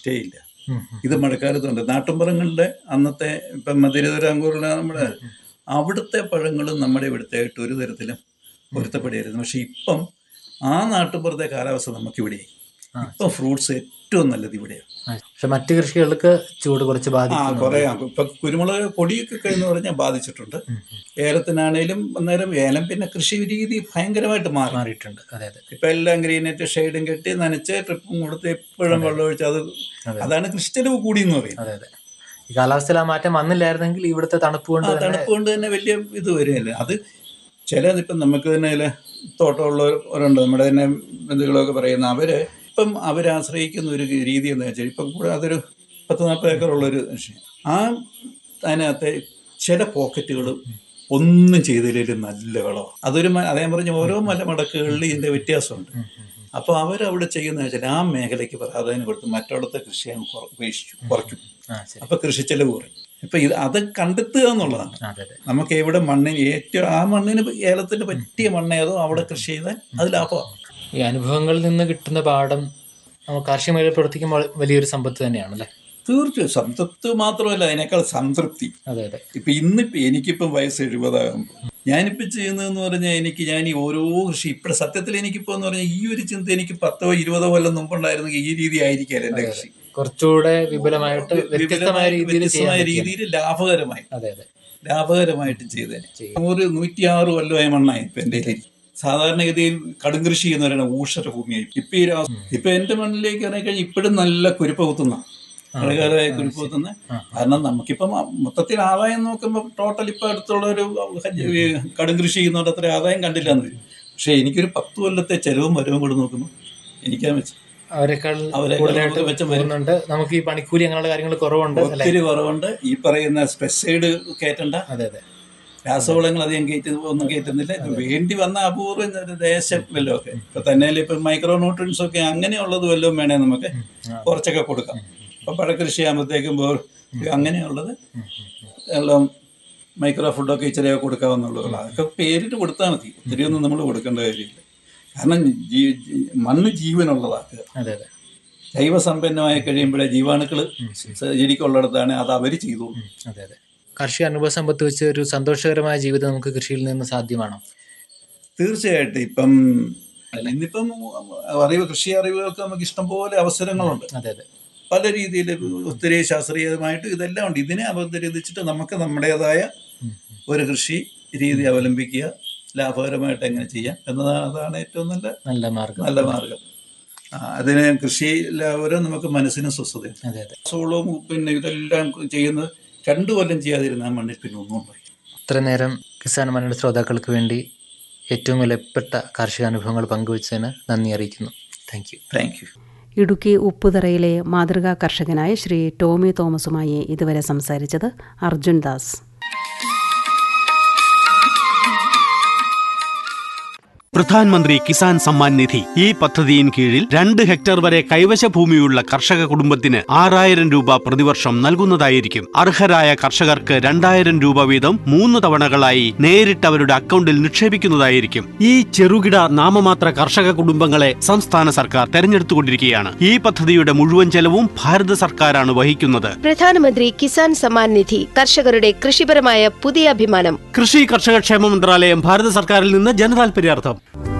Stay ഇല്ല ഇത് മഴക്കാലത്തുണ്ട് നാട്ടുമ്പഴങ്ങളുടെ അന്നത്തെ ഇപ്പം മധുരതരാങ്കൂറിലെ നമ്മുടെ അവിടുത്തെ പഴങ്ങളും നമ്മുടെ ഇവിടുത്തെ ആയിട്ട് ഒരു തരത്തിലും പൊരുത്തപ്പെടിയായിരുന്നു പക്ഷെ ഇപ്പം ആ നാട്ടുമ്പുറത്തെ കാലാവസ്ഥ നമുക്കിവിടെയായി ആ. ഇപ്പം ഫ്രൂട്ട്സ് ഏറ്റവും നല്ലത് ഇവിടെയാണ് പക്ഷെ മറ്റു കൃഷികൾക്ക് ചൂട് കുറച്ച് ആ ബാധിക്കും കുറെ ഇപ്പൊ കുരുമുളക് കൊടിയൊക്കെ എന്ന് പറഞ്ഞാൽ ബാധിച്ചിട്ടുണ്ട് ഏലത്തിനാണേലും അന്നേരം ഏലം പിന്നെ കൃഷി രീതി ഭയങ്കരമായിട്ട് മാറി മാറിയിട്ടുണ്ട് അതെ അതെ ഇപ്പൊ എല്ലാം ഗ്രീനെറ്റ് ഷെയ്ഡും കെട്ടി നനച്ച് ട്രിപ്പും കൊടുത്ത് എപ്പോഴും വെള്ളം ഒഴിച്ച് അത് അതെ. അതാണ് കൃഷി ചെലവ് കൂടി എന്ന് പറയുന്നത് അതെ അതെ ഈ കാലാവസ്ഥയിൽ ആ മാറ്റം വന്നില്ലായിരുന്നെങ്കിൽ ഇവിടുത്തെ തണുപ്പ് കൊണ്ട് ആ തന്നെ തണുപ്പ് കൊണ്ട് തന്നെ വലിയ ഇത് വരികയല്ല അത് ചിലതിപ്പം നമുക്ക് തന്നെ ഇതില് തോട്ടമുള്ളവരുണ്ട് നമ്മുടെ തന്നെ ബന്ധുക്കളൊക്കെ പറയുന്ന അവര് ഇപ്പം അവരാശ്രയിക്കുന്ന ഒരു രീതി എന്ന് വെച്ചാൽ ഇപ്പം കൂടെ അതൊരു പത്ത് നാൽപ്പത് ഏക്കറുള്ളൊരു കൃഷി ആ അതിനകത്തെ ചില പോക്കറ്റുകൾ ഒന്നും ചെയ്തില്ലെങ്കിലും നല്ല വിളവ് അതൊരു മ- അതേ പറഞ്ഞ ഓരോ മലമടക്കുകളിൽ ഇതിന്റെ വ്യത്യാസമുണ്ട് അപ്പോൾ അവരവിടെ ചെയ്യുന്ന വെച്ചാൽ ആ മേഖലയ്ക്ക് പ്രാധാന്യം കൊടുത്ത് മറ്റിടത്തെ കൃഷി അങ്ങ് കുറ- ഉപേക്ഷിച്ചു കുറയ്ക്കും ആ ശരി അപ്പൊ കൃഷി ചെലവ് കുറയും ഇപ്പൊ ഇത് അത് കണ്ടെത്തുക എന്നുള്ളതാണ് അതെ അതെ നമുക്ക് എവിടെ മണ്ണിന് ഏറ്റവും ആ മണ്ണിന് ഏലത്തിന് പറ്റിയ മണ്ണേതോ അവിടെ കൃഷി ചെയ്താൽ അത് ലാഭമാണ് ഈ അനുഭവങ്ങളിൽ നിന്ന് കിട്ടുന്ന പാഠം നമുക്ക് കാർഷിക മേഖല പ്രവർത്തിക്കുമ്പോൾ വലിയൊരു സമ്പത്ത് തന്നെയാണ് അല്ലേ തീർച്ചയായും സംതൃപ്തി മാത്രമല്ല അതിനേക്കാൾ സംതൃപ്തി അതെ അതെ ഇപ്പൊ ഇന്നിപ്പോ എനിക്കിപ്പം വയസ്സ് എഴുപതാകുമ്പോൾ ഞാനിപ്പോ ചെയ്യുന്നതെന്ന് പറഞ്ഞാൽ എനിക്ക് ഞാൻ ഈ ഓരോ കൃഷി ഇപ്പോഴെ സത്യത്തിൽ എനിക്കിപ്പോ എന്ന് പറഞ്ഞാൽ ഈ ഒരു ചിന്ത എനിക്ക് പത്തോ ഇരുപതോ കൊല്ലം മുമ്പുണ്ടായിരുന്നെങ്കിൽ ഈ രീതി ആയിരിക്കില്ല എന്റെ കൃഷി കുറച്ചുകൂടെ വിപുലമായിട്ട് വ്യത്യസ്തമായ രീതിയിൽ ചെയ്യാൻ വ്യത്യസ്തമായ പറ്റിയ- രീതിയിൽ ലാഭകരമായി അതെ അതെ ലാഭകരമായിട്ട് ചെയ്തേനെ ചെയ്യും. നൂറ് നൂറ്റിയാറ് കൊല്ലമായ മണ്ണായി ഇപ്പൊ എന്റെ കയ്യിൽ സാധാരണഗതിയിൽ കടും കൃഷി ചെയ്യുന്നവരാണ് ഊഷര ഭൂമിയായി ഇപ്പൊ ഈ രാ- ഇപ്പൊ എന്റെ മണ്ണിലേക്ക് ഇറങ്ങിക്കഴിഞ്ഞാൽ ഇപ്പോഴും നല്ല കുരുപ്പ കുത്തുന്ന മഴക്കാലമായ കുരുപ്പ കുത്തുന്ന കാരണം നമുക്കിപ്പം മൊത്തത്തിൽ ആദായം നോക്കുമ്പോൾ ടോട്ടൽ ഇപ്പൊ അടുത്തുള്ള ഒരു ഈ കടും കൃഷി ചെയ്യുന്നതുകൊണ്ട് അത്ര ആദായം കണ്ടില്ല എന്ന് വരും പക്ഷെ എനിക്കൊരു പത്ത് കൊല്ലത്തെ ചെലവും വരവും കൂടെ നോക്കുമ്പോൾ എനിക്കാ വെച്ച് അവരെക്കാൾ അവരെക്കാൾ കൂടുതലായിട്ട് നമുക്ക് മെച്ചം വരും. വരുന്നുണ്ട് നമുക്ക് ഈ പണിക്കൂലി അങ്ങനെയുള്ള കാര്യങ്ങൾ കുറവുണ്ട് അല്ലെ ഒത്തിരി കുറവുണ്ട് ഈ പറയുന്ന സ്പെസൈഡ് കയറ്റണ്ട അതെ അതെ രാസവളങ്ങൾ അധികം കയറ്റി ഒന്നും കയറ്റുന്നില്ല ഇത് വേണ്ടി വന്ന അപൂർവം ഒരു ദേശം വല്ലതും ഒക്കെ ഇപ്പൊ തന്നെ ഇപ്പൊ മൈക്രോ ന്യൂട്രിയൻസ് ഒക്കെ അങ്ങനെയുള്ളത് വല്ലതും വേണേ നമുക്ക് കുറച്ചൊക്കെ കൊടുക്കാം ഇപ്പൊ പഴക്കൃഷി ആകുമ്പോഴത്തേക്കും ബോർ അങ്ങനെയുള്ളത് എല്ലാം മൈക്രോ ഫുഡൊക്കെ ഇച്ചിരി കൊടുക്കാവുന്നുള്ളൂ അതൊക്കെ പേരിട്ട് കൊടുത്താൽ മതി ഒത്തിരി ഒന്നും നമ്മൾ കൊടുക്കേണ്ട കാര്യമില്ല കാരണം ജീ- ജീ- മണ്ണ് ജീവനുള്ളതാക്കുക അതെ അതെ ജൈവസമ്പന്നമായി കഴിയുമ്പോഴേ ജീവാണുക്കൾ ശരിക്കുള്ളിടത്താണ് അത് അവർ ചെയ്തോളൂ അതെ അതെ കാർഷിക അനുഭവ സമ്പത്ത് വെച്ച് ഒരു സന്തോഷകരമായ ജീവിതം നമുക്ക് കൃഷിയിൽ നിന്ന് സാധ്യമാണോ തീർച്ചയായിട്ടും ഇപ്പം അല്ല, ഇന്നിപ്പം അറിവ് കൃഷി അറിവുകൾക്ക് നമുക്ക് ഇഷ്ടംപോലെ അവസരങ്ങളുണ്ട് അതെ അതെ പല രീതിയിൽ ഒത്തിരി ശാസ്ത്രീയമായിട്ട് ഇതെല്ലാം ഉണ്ട് ഇതിനെ അവതരിപ്പിച്ചിട്ട് നമുക്ക് നമ്മുടേതായ ഒരു കൃഷി രീതി അവലംബിക്കുക ലാഭകരമായിട്ട് എങ്ങനെ ചെയ്യാം എന്നതാണ് അതാണ് ഏറ്റവും നല്ല നല്ല മാർഗം നല്ല മാർഗം ആ, അതിന് കൃഷി ലാഭകരം നമുക്ക് മനസ്സിനും സ്വസ്ഥതയും അതെ അതെ സോളവും പിന്നെ ഇതെല്ലാം ചെയ്യുന്നത് രണ്ടു കൊല്ലം ചെയ്യാതിരുന്ന ആ മണ്ണിൽ പിന്നെ ഒന്നും ഉണ്ടായി ഇത്ര നേരം കിസാൻ മനയുടെ ശ്രോതാക്കൾക്ക് വേണ്ടി ഏറ്റവും വിലപ്പെട്ട കാർഷിക അനുഭവങ്ങൾ പങ്കുവച്ചതിന് നന്ദി അറിയിക്കുന്നു thank you thank you Idukki ഉപ്പുതറയിലെ മാതൃകാ കർഷകനായ ശ്രീ ടോമി തോമസുമായി ഇതുവരെ സംസാരിച്ചത് അർജുൻ ദാസ് പ്രധാൻമന്ത്രി കിസാൻ സമ്മാൻ നിധി ഈ പദ്ധതിയിൻ കീഴിൽ രണ്ട് ഹെക്ടർ വരെ കൈവശ ഭൂമിയുള്ള കർഷക കുടുംബത്തിന് ആറായിരം രൂപ പ്രതിവർഷം നൽകുന്നതായിരിക്കും അർഹരായ കർഷകർക്ക് രണ്ടായിരം രൂപ വീതം മൂന്ന് തവണകളായി നേരിട്ട് അവരുടെ അക്കൗണ്ടിൽ നിക്ഷേപിക്കുന്നതായിരിക്കും ഈ ചെറുകിട നാമമാത്ര കർഷക കുടുംബങ്ങളെ സംസ്ഥാന സർക്കാർ തെരഞ്ഞെടുത്തുകൊണ്ടിരിക്കുകയാണ് ഈ പദ്ധതിയുടെ മുഴുവൻ ചെലവും ഭാരത സർക്കാരാണ് വഹിക്കുന്നത് പ്രധാനമന്ത്രി കിസാൻ സമ്മാൻ നിധി കർഷകരുടെ കൃഷിപരമായ പുതിയ അഭിമാനം കൃഷി കർഷക ക്ഷേമ മന്ത്രാലയം ഭാരത സർക്കാരിൽ നിന്ന് ജനതാൽപര്യാർത്ഥം